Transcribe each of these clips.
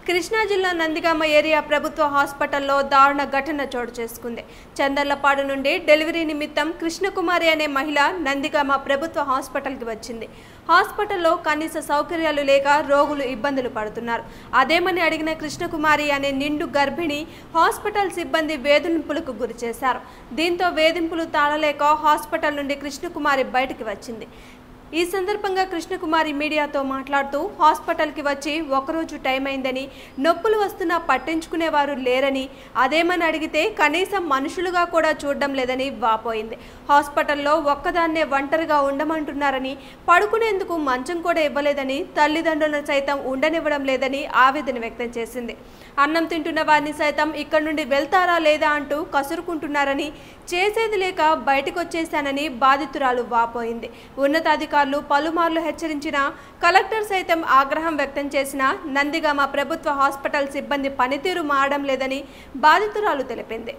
కృష్ణా జిల్లా నందిగామ ఏరియా ప్రభుత్వ హాస్పిటల్లో దారుణ ఘటన చోటు చేసుకుంది చందర్లపాడు నుండి డెలివరీ నిమిత్తం కృష్ణకుమారి అనే మహిళ నందిగామ ప్రభుత్వ హాస్పిటల్కి వచ్చింది హాస్పిటల్లో కనీస సౌకర్యాలు లేక రోగులు ఇబ్బందులు పడుతున్నారు అదేమని అడిగిన కృష్ణకుమారి అనే నిండు గర్భిణి హాస్పిటల్ సిబ్బంది వేధింపులకు గురి చేశారు దీంతో వేధింపులు తాళలేక హాస్పిటల్ నుండి కృష్ణకుమారి బయటికి వచ్చింది ఈ సందర్భంగా కృష్ణకుమారి మీడియాతో మాట్లాడుతూ హాస్పిటల్కి వచ్చి ఒకరోజు టైం అయిందని నొప్పులు వస్తున్నా పట్టించుకునేవారు లేరని అదేమని అడిగితే కనీసం మనుషులుగా కూడా చూడడం లేదని వాపోయింది హాస్పిటల్లో ఒక్కదాన్నే ఒంటరిగా ఉండమంటున్నారని పడుకునేందుకు మంచం కూడా ఇవ్వలేదని తల్లిదండ్రులను సైతం ఉండనివ్వడం లేదని ఆవేదన వ్యక్తం చేసింది అన్నం తింటున్న వారిని సైతం ఇక్కడి నుండి వెళ్తారా లేదా అంటూ కసురుకుంటున్నారని చేసేది లేక బయటకు వచ్చేశానని బాధితురాలు వాపోయింది ఉన్నతాధికారులు పలుమార్లు హెచ్చరించినా కలెక్టర్ సైతం ఆగ్రహం వ్యక్తం చేసిన నందిగామ ప్రభుత్వ హాస్పిటల్ సిబ్బంది పనితీరు మారడం లేదని బాధితురాలు తెలిపింది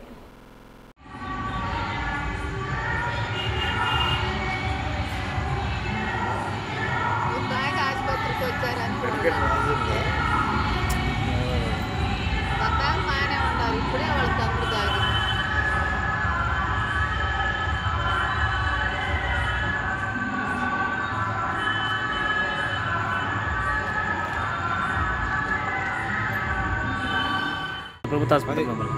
దాకా ఆసుపత్రికి వచ్చారు అనుకుంటున్నాను పద్దాక బాగానే ఉన్నారు ఇప్పుడే వాళ్ళ తమ్ముడు తాగింది ప్రభుత్వ హాస్పిటల్ మమ్మల్ని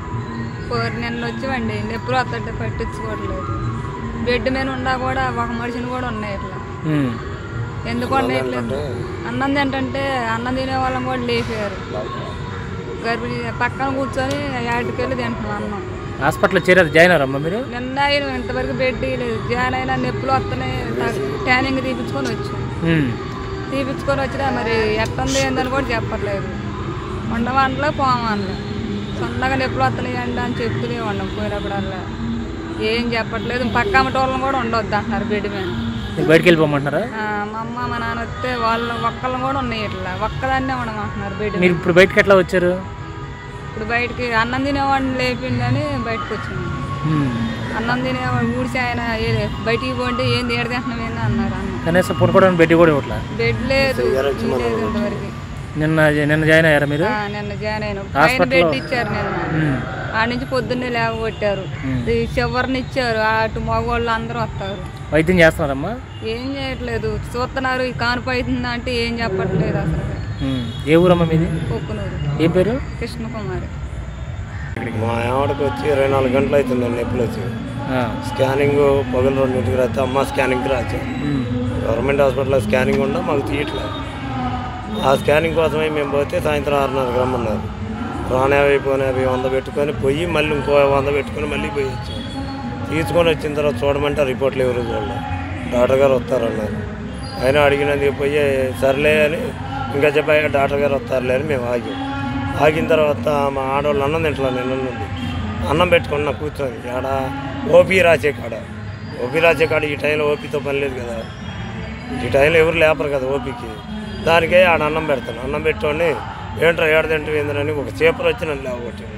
కోరి నిన్న వచ్చేవండి ఎప్పుడు వస్తుంటే పట్టించుకోవట్లేదు బెడ్ మీద ఉన్నా కూడా ఒక మనిషిని కూడా ఉన్నాయి ఇట్లా ఉమ్. ఎందుకు ఉండట్లేదు అన్నం తింటుంటే అన్నం తినే వాళ్ళని కూడా లేపారు గర్భిణీ పక్కన కూర్చొని యాటికెళ్ళి తింటున్నాం అన్నం హాస్పిటల్లో చేరేది జాయిన్ అయ్యారమ్మా మీరు నిన్న అయిన ఇంతవరకు బెడ్ లేదు జాన్ అయినా నొప్పులు వస్తున్నాయి ట్యానింగ్ తీపించుకొని వచ్చాం ఉమ్. తీపించుకొని వచ్చినా మరి ఎట్టుంది ఏందని కూడా చెప్పట్లేదు ఉండవనలే పోవనలే సొంతగా నొప్పులు వస్తున్నాయి అండి అని చెప్తూనే ఉండం పోయినప్పుడల్లా ఏం చెప్పట్లేదు పక్క అమ్మటోళ్ళని కూడా ఉండొద్దు అంటున్నారు బెడ్ మీద మీరు బయటికి వెళ్ళిపోమంటున్నారా ఆ, మా అమ్మ మా నాన్న వస్తే వాళ్ళు ఒక్కళ్ళు కూడా ఉన్నాయి ఇట్లా ఒక్కదాన్నే ఉండమంటున్నారు బెడ్ మీద మీరు ఇప్పుడు బయటకి ఎట్లా వచ్చారు ఇప్పుడు బయటికి అన్నం తినేవాడిని లేపిందని బయటకు వచ్చింది ఉమ్. అన్నం తినేవాడు ఊడిసి ఆయన ఏ- బయటికి పోంటే ఏం తేడు తింటున్నాం ఏంది అన్నారు అన్న కనీసం పడుకోవడానికి బెడ్ కూడా ఇవ్వట్లా బెడ్ లేదు లేదు ఇంతవరకు నిన్న నిన్న జాయిన్ అయ్యారా మీరు ఆ, నిన్న జాయిన్ అయిన పైన బెడ్ ఇచ్చారు నిన్న ఉమ్. ఆ నుంచి పొద్దున్నే లేవగొట్టారు ఈ చివరిని ఇచ్చారు అటు మగవాళ్ళు అందరూ వస్తారు వైద్యం చేస్తున్నారమ్మా ఏం చేయట్లేదు చూస్తున్నారు ఈ కానుప అవుతుందా అంటే ఏం చెప్పట్లేదు అసలు ఉమ్. ఏ ఊరమ్మా మీది పొక్కునూరు ఏం పేరు కృష్ణకుమారి మా ఆవిడకి వచ్చి ఇరవై నాలుగు గంటలు అవుతుంది నొప్పులు వచ్చి ఆ. స్కానింగ్ పగలు రెండింటికి రాస్తే అమ్మ స్కానింగ్కి రాచ్చు ఉమ్. గవర్నమెంట్ హాస్పిటల్లో స్కానింగ్ ఉన్నా మాకు తీయట్లేదు ఆ స్కానింగ్ కోసమే మేము పోతే సాయంత్రం ఆరున్నరకు రమ్మన్నారు రాని యాభై పోనీ యాభై వంద పెట్టుకొని పోయి మళ్ళీ ఇంకో వంద పెట్టుకొని మళ్ళీ పోయి వచ్చాం తీసుకొని వచ్చిన తర్వాత చూడమంటే రిపోర్ట్లు ఎవరు చూడలేదు డాక్టర్ గారు వస్తారన్నారు ఆయన అడిగినందుకు పోయి సర్లే అని ఇంకా చెప్పాక డాక్టర్ గారు వస్తారులే అని మేము ఆగాం ఆగిన తర్వాత మా ఆడవాళ్ళు అన్నం తింటలా నిన్న నుండి అన్నం పెట్టుకున్నా కూర్చొని ఆడ ఓపీ రాసే కాడ ఓపీ రాసే కాడ ఈ టైంలో ఓపీతో పని లేదు కదా ఈ టైంలో ఎవరు లేపరు కదా ఓపికి దానికే ఆడ అన్నం పెడతాను అన్నం పెట్టుకొని ఏంట్రా ఏడ తింటూ ఏందని ఒక చేపలు వచ్చి నన్ను లేవగొట్టింది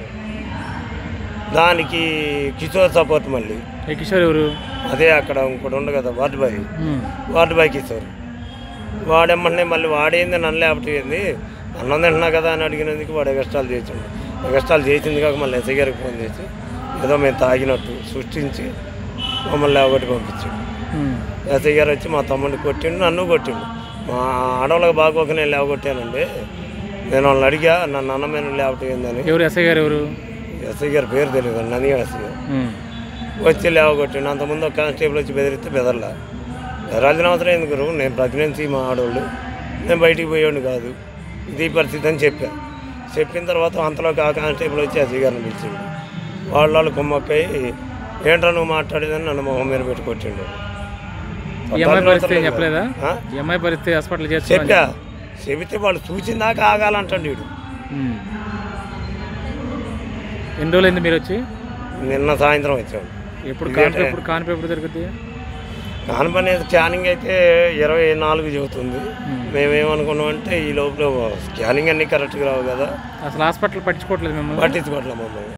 దానికి కిషోర్ సపోర్ట్ మళ్ళీ ఏ కిషోర్ ఎవరు అదే అక్కడ ఇంకోటి ఉండు కదా వార్డు బాయ్ ఉమ్. వార్డు బాయ్ కిషోర్ వాడేమన్నా మళ్ళీ వాడేంది నన్ను లేపటేంది అన్నం తింటున్నా కదా అని అడిగినందుకు వాడు ఎగస్టాల్ చేసిండు ఎగస్టాల్ చేసింది కాక మళ్ళీ ఎస్ఐ గారికి ఫోన్ చేసి ఏదో మేము తాగినట్టు సృష్టించి మమ్మల్ని లేవగొట్టి పంపించాడు ఉమ్. ఎస్ఐ గారు వచ్చి మా తమ్ముడిని కొట్టిండు నన్ను కొట్టిండు మా ఆడవాళ్ళకి బాగోక నేను లేవగొట్టానండి నేను వాళ్ళని అడిగా నన్ను అన్నమైన లేవటం ఏందని ఎవరు ఎస్ఐ గారు ఎవరు ఎస్ఐ గారి పేరు తెలియదు నంది ఎస్ఐ గారు ఉమ్. వచ్చి లేవగొట్టిండు అంతకుముందు ఒక కానిస్టేబుల్ వచ్చి బెదిరిస్తే బెదరలా బెదరాల్సిన అవసరం ఎందుకు రు? నేను ప్రెగ్నెన్సీ మా ఆడవాళ్ళు నేను బయటికి పోయేవాడిని కాదు ఇది పరిస్థితి అని చెప్పా చెప్పిన తర్వాత అంతలోకి ఆ కానిస్టేబుల్ వచ్చి ఎస్ఐ గారిని పిలిచిండు వాళ్ళ వాళ్ళు కుమ్మక్కై ఏంట్రా నువ్వు మాట్లాడేదని నన్ను మొహం మీద పెట్టి కొట్టిండు ఈ అమ్మాయి పరిస్థితి ఏం చెప్పలేదా ఆ? ఈ అమ్మాయి పరిస్థితి హాస్పిటల్ చేస్తా చెప్పా చెబితే వాళ్ళు చూసిన దాకా ఆగాలంటాడు వీడు ఎన్ని రోజులైంది మీరు వచ్చి నిన్న సాయంత్రం వచ్చాడు ఎప్పుడు ఇదే కాన్పు టైం. ఎప్పుడు కాన్పు ఎప్పుడు జరుగుతుంది కానపని స్కానింగ్ అయితే ఇరవై నాలుగు చెబుతుంది మేమేమనుకున్నామంటే ఈ లోపల స్కానింగ్ అన్నీ కరెక్ట్గా రావు కదా అసలు హాస్పిటల్ పట్టించుకోవట్లేదు మిమ్మల్ని పట్టించుకోవట్లే మమ్మల్ని